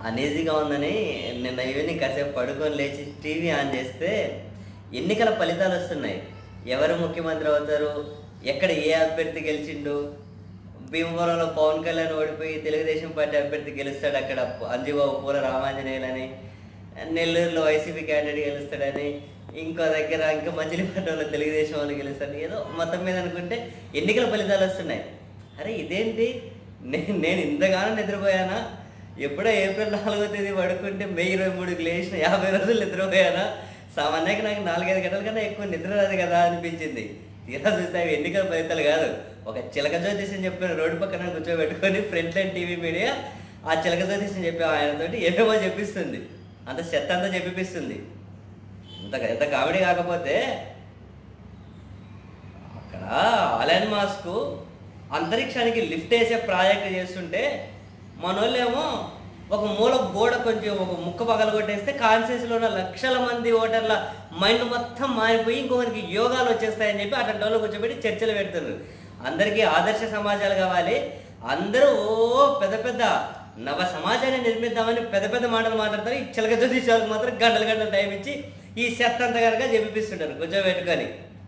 అనేజీగా ఉందని నిన్న ఈవినింగ్ కాసేపు పడుకొని లేచి టీవీ ఆన్ చేస్తే ఎన్నికల ఫలితాలు వస్తున్నాయి ఎవరు ముఖ్యమంత్రి అవుతారు ఎక్కడ ఏ అభ్యర్థి గెలిచిండు భీమవరంలో పవన్ కళ్యాణ్ ఓడిపోయి తెలుగుదేశం పార్టీ అభ్యర్థి గెలుస్తాడు అక్కడ అంజుబాబు పూల రామాంజనేయులని నెల్లూరులో వైసీపీ క్యాండిడేట్ గెలుస్తాడని ఇంకో దగ్గర ఇంకా మచిలీపట్నంలో తెలుగుదేశం వాళ్ళు గెలుస్తాడు ఏదో మొత్తం మీద అనుకుంటే ఎన్నికల ఫలితాలు వస్తున్నాయి అరే ఇదేంటి నేను నేను ఇంతగానో నిద్రపోయానా ఎప్పుడో ఏప్రిల్ నాలుగో తేదీ పడుకుంటే మే ఇరవై మూడుకి లేచిన యాభై రోజులు నిద్రపోయానా సామాన్యంగా నాకు నాలుగైదు గంటల కన్నా ఎక్కువ నిద్ర రాదు కదా అనిపించింది తీరా చూస్తే అవి ఎన్నికల ఫలితాలు కాదు ఒక చిలక జ్యోతిషం చెప్పిన రోడ్డు పక్కన కూర్చోబెట్టుకొని ఫ్రంట్ లైన్ టీవీ మీడియా ఆ చిలక జ్యోతిషం చెప్పి ఆయనతోటి ఏమేమో చెప్పిస్తుంది అంత చెత్త అంతా చెప్పిస్తుంది ఇంత ఎంత కామెడీ కాకపోతే అక్కడ అలెన్ మాస్క్ అంతరిక్షానికి లిఫ్ట్ వేసే ప్రాజెక్ట్ చేస్తుంటే మనోళ్ళేమో ఒక మూల గోడ కొంచెం ఒక ముక్క పగలగొట్టేస్తే కాన్సెన్స్లో ఉన్న లక్షల మంది ఓటర్ల మైండ్ మొత్తం మారిపోయి ఇంకొకరికి యోగాలు వచ్చేస్తాయని చెప్పి అట్లాంటి వాళ్ళు కూర్చోబెట్టి చర్చలు పెడుతున్నారు అందరికీ ఆదర్శ సమాజాలు కావాలి అందరూ ఓ పెద్ద పెద్ద నవ సమాజాన్ని నిర్మిద్దామని పెద్ద పెద్ద మాటలు మాట్లాడతారు ఈ చిలక జ్యోతిషాలకు మాత్రం గంటలు గంటలు టైం ఇచ్చి ఈ చెత్త అంతా కనుక చెప్పిస్తుంటారు కూర్చోబెట్టుకొని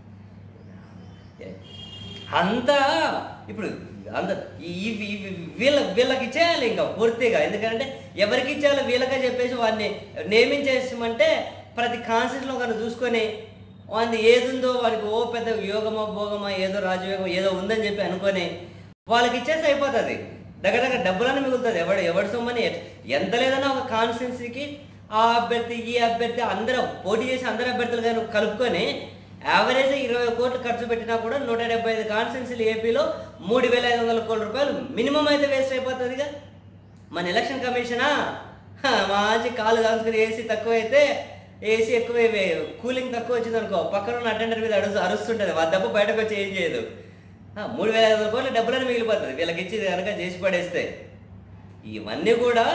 అంతా ఇప్పుడు అంత ఈ- ఈ- ఈ- వీళ్ళ వీళ్ళకి ఇచ్చేయాలి ఇంకా పూర్తిగా ఎందుకంటే ఎవరికి ఇచ్చేయాలో వీళ్ళకే చెప్పేసి వాడిని నియమించేసామంటే ప్రతి కాన్సెప్ట్లో కనుక చూసుకొని వాడిని ఏది ఉందో వాడికి ఓ పెద్ద యోగమా భోగమా ఏదో రాజయోగం ఏదో ఉందని చెప్పి అనుకొని వాళ్ళకి ఇచ్చేసి అయిపోతుంది దగ్గర దగ్గర డబ్బులన్నీ మిగులుతుంది ఎవడు ఎవడు సొమ్మని ఎంత లేదన్నా ఒక కాన్స్టిట్యున్సీకి ఆ అభ్యర్థి ఈ అభ్యర్థి అందరూ పోటీ చేసి అందరు అభ్యర్థులు కానీ కలుపుకొని యావరేజ్ ఇరవై కోట్లు ఖర్చు పెట్టినా కూడా నూట డెబ్బై ఐదు కాన్స్టిట్యున్సీలు ఏపీలో మూడు వేల ఐదు వందల కోట్ల రూపాయలు మినిమం అయితే వేస్ట్ అయిపోతుందిగా మన ఎలక్షన్ కమిషనా హ, మంచి కాలు కాల్చుకుని ఏసీ తక్కువ అయితే ఏసీ ఎక్కువ వే- కూలింగ్ తక్కువ వచ్చింది అనుకో పక్కన ఉన్న అటెండర్ మీద అడుసు అరుస్తుంటుంది వాళ్ళ దెబ్బ బయటకు వచ్చి ఏం చేయదు ఆ, మూడు వేల ఐదు వందల కోట్ల డబ్బులని మిగిలిపోతుంది వీళ్ళకి ఇచ్చి కనుక చేసి పడేస్తే ఇవన్నీ కూడా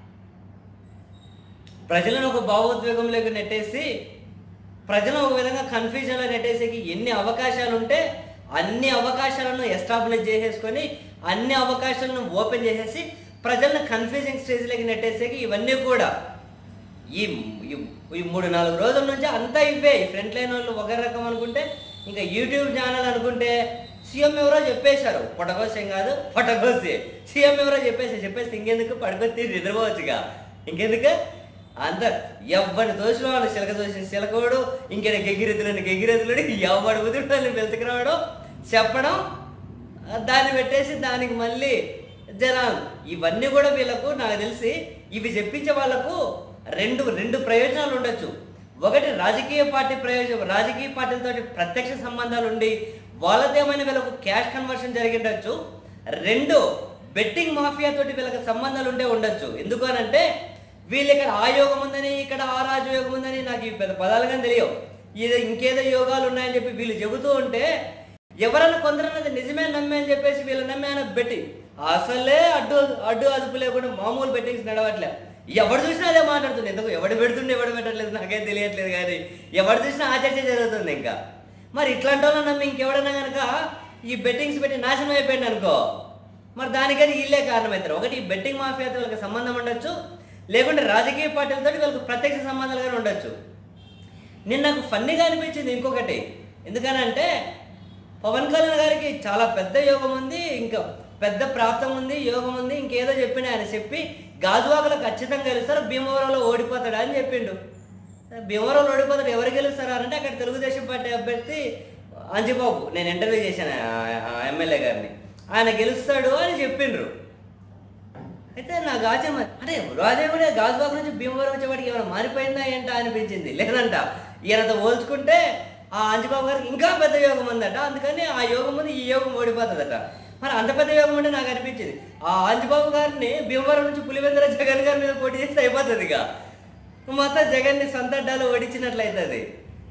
ప్రజలను ఒక భావోద్వేగంలోకి నెట్టేసి ప్రజలను ఒక విధంగా కన్ఫ్యూజన్లో నెట్టేసేకి ఎన్ని అవకాశాలు ఉంటే అన్ని అవకాశాలను ఎస్టాబ్లిష్ చేసేసుకొని అన్ని అవకాశాలను ఓపెన్ చేసేసి ప్రజలను కన్ఫ్యూజింగ్ స్టేజ్లోకి నెట్టేసేకి ఇవన్నీ కూడా ఈ ఈ- ఈ మూడు నాలుగు రోజుల నుంచి అంతా ఇవే ఈ ఫ్రంట్ లైన్ వాళ్ళు ఒక రకం అనుకుంటే ఇంకా యూట్యూబ్ ఛానల్ అనుకుంటే సీఎం ఎవరో చెప్పేశారు పొటకోసం కాదు పొటకోసి సీఎం ఎవరో చెప్పేసి చెప్పేసి ఇంకెందుకు పడుకొచ్చి నిద్రపోవచ్చుగా ఇంకెందుకు అంత ఎవ్వరి దోషులు వాళ్ళు చిలక దోషి చిలకోడు ఇంకేనా గెగిరెద్దులని గెగిరెద్దులని ఎవడు బుద్ధుడు వాళ్ళని వెళ్తుకురావడం చెప్పడం ఆ, దాన్ని పెట్టేసి దానికి మళ్ళీ జనాలు ఇవన్నీ కూడా వీళ్ళకు నాకు తెలిసి ఇవి చెప్పించే వాళ్ళకు రెండు రెండు ప్రయోజనాలు ఉండొచ్చు ఒకటి రాజకీయ పార్టీ ప్రయోజనం రాజకీయ పార్టీలతో ప్రత్యక్ష సంబంధాలు ఉండి వాళ్ళదేమైనా వీళ్ళకు క్యాష్ కన్వర్షన్ జరిగిండొచ్చు రెండు బెట్టింగ్ మాఫియా తోటి వీళ్ళకి సంబంధాలు ఉండే ఉండొచ్చు ఎందుకు అని అంటే వీళ్ళు ఇక్కడ ఆ యోగం ఉందని ఇక్కడ ఆ రాజయోగం ఉందని నాకు ఈ పెద్ద పదాలుగా తెలియవు ఇది ఇంకేదో యోగాలు ఉన్నాయని చెప్పి వీళ్ళు చెబుతూ ఉంటే ఎవరన్నా కొందరన్నది నిజమే నమ్మే అని చెప్పేసి వీళ్ళు నమ్మే అని బెట్టి అసలే అడ్డు అడ్డు అదుపు లేకుండా మామూలు బెట్టింగ్స్ నడవట్లే ఎవడు చూసినా అదే మాట్లాడుతుంది ఎందుకు ఎవడు పెడుతుండే ఎవడు పెట్టట్లేదు నాకేం తెలియట్లేదు కానీ ఎవడు చూసినా ఆ చర్చ జరుగుతుంది ఇంకా మరి ఇట్లాంటి వాళ్ళని నమ్మి ఇంకెవడన్నా కనుక ఈ బెట్టింగ్స్ పెట్టి నాశనం అయిపోయింది అనుకో మరి దానికని వీళ్ళే కారణమవుతారు ఒకటి ఈ బెట్టింగ్ మాఫియాతో వీళ్ళకి సంబంధం ఉండొచ్చు లేకుంటే రాజకీయ పార్టీలతో వీళ్ళకి ప్రత్యక్ష సంబంధాలు కానీ ఉండొచ్చు నేను నాకు ఫన్నీగా అనిపించింది ఇంకొకటి ఎందుకనంటే పవన్ కళ్యాణ్ గారికి చాలా పెద్ద యోగం ఉంది ఇంకా పెద్ద ప్రాప్తం ఉంది యోగం ఉంది ఇంకేదో చెప్పిన ఆయన చెప్పి గాజువాకలో ఖచ్చితంగా గెలుస్తారు భీమవరంలో ఓడిపోతాడు అని చెప్పిండు భీమవరంలో ఓడిపోతాడు ఎవరు గెలుస్తారు అంటే అక్కడ తెలుగుదేశం పార్టీ అభ్యర్థి అంజిబాబు నేను ఇంటర్వ్యూ చేశాను ఆ- ఆ ఎమ్మెల్యే గారిని ఆయన గెలుస్తాడు అని చెప్పిండ్రు అయితే నాకు ఆశ్చర్యం అరే రాజే కూడా గాజుబాబు నుంచి భీమవరం వచ్చేవాడికి ఏమైనా మారిపోయిందా ఏంటా అనిపించింది లేదంట ఈయనతో పోల్చుకుంటే ఆ అంజబాబు గారికి ఇంకా పెద్ద యోగం ఉందట అందుకని ఆ యోగం ముందు ఈ యోగం ఓడిపోతుందట మరి అంత పెద్ద యోగం ఉంటే నాకు అనిపించింది ఆ అంజబాబు గారిని భీమవరం నుంచి పులివెందుల జగన్ గారి మీద పోటీ చేస్తే అయిపోతుంది ఇక మొత్తం జగన్ని సొంత అడ్డాలు ఓడించినట్లయితుంది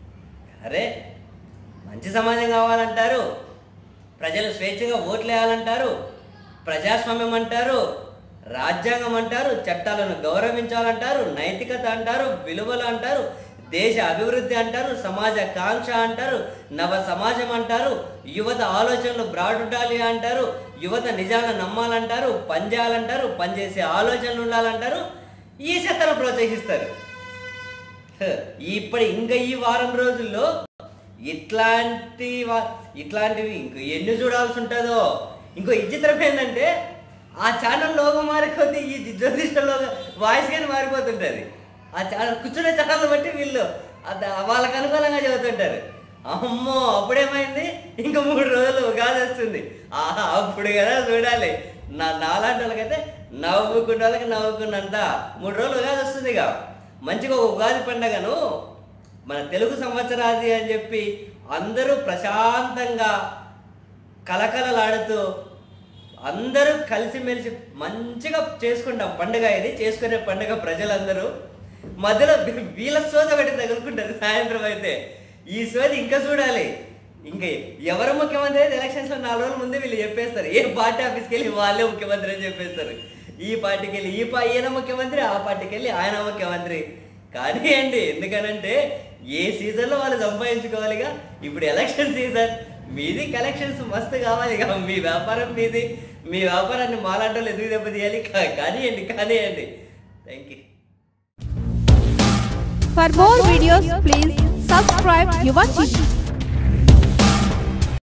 అరే మంచి సమాజం కావాలంటారు ప్రజలు స్వేచ్ఛగా ఓట్లు వేయాలంటారు ప్రజాస్వామ్యం అంటారు రాజ్యాంగం అంటారు చట్టాలను గౌరవించాలంటారు నైతికత అంటారు విలువలు అంటారు దేశ అభివృద్ధి అంటారు సమాజ కాంక్ష అంటారు నవ సమాజం అంటారు యువత ఆలోచనలు బ్రాడ్ ఉండాలి అంటారు యువత నిజాలను నమ్మాలంటారు పనిచేయాలంటారు పనిచేసే ఆలోచనలు ఉండాలంటారు ఈ చెత్తను ప్రోత్సహిస్తారు హ, ఇప్పుడు ఇంకా ఈ వారం రోజుల్లో ఇట్లాంటి వా- ఇట్లాంటివి ఇంకో ఎన్ని చూడాల్సి ఉంటుందో ఇంకో విచిత్రం ఏంటంటే ఆ ఛానల్ లోగో మారే కొద్దీ ఈ జ్యోతిష లోగో వాయిస్ కానీ మారిపోతుంటుంది ఆ ఛానల్ కూర్చునే ఛానల్ బట్టి వీళ్ళు అద- వాళ్ళకి అనుకూలంగా చదువుతుంటారు అమ్మో అప్పుడేమైంది ఇంకా మూడు రోజులు ఉగాది వస్తుంది ఆహా అప్పుడు కదా చూడాలి నా నాలాంటి వాళ్ళకైతే నవ్వుకున్న వాళ్ళకి నవ్వుకున్నంత మూడు రోజులు ఉగాది వస్తుంది ఇక మంచిగా ఒక ఉగాది పండగను మన తెలుగు సంవత్సరాది అని చెప్పి అందరూ ప్రశాంతంగా కలకలలాడుతూ అందరూ కలిసిమెలిసి మంచిగా చేసుకుంటాం పండుగ ఇది చేసుకునే పండుగ ప్రజలందరూ మధ్యలో వీ- వీళ్ళ సోద పెట్టి తగులుకుంటారు సాయంత్రం అయితే ఈ సోది ఇంకా చూడాలి ఇంకా ఎవరు ముఖ్యమంత్రి అయితే ఎలక్షన్స్ లో నాలుగు రోజుల ముందే వీళ్ళు చెప్పేస్తారు ఏ పార్టీ ఆఫీస్కి వెళ్ళి వాళ్ళే ముఖ్యమంత్రి అని చెప్పేస్తారు ఈ పార్టీకి వెళ్ళి ఈ పా ఈయన ముఖ్యమంత్రి ఆ పార్టీకి వెళ్ళి ఆయన ముఖ్యమంత్రి కానీ అండి ఎందుకనంటే ఏ సీజన్లో వాళ్ళు సంపాదించుకోవాలిగా ఇప్పుడు ఎలక్షన్ సీజన్ మీది కలెక్షన్స్ మస్తు కావాలి ఇక మీ వ్యాపారం మీది మీ వ్యాపారాన్ని మాలాంటి వాళ్ళు ఎదుగు దెబ్బతీయాలి కా- కానివ్వండి కానివ్వండి thank you For more videos, please subscribe Yuva TV.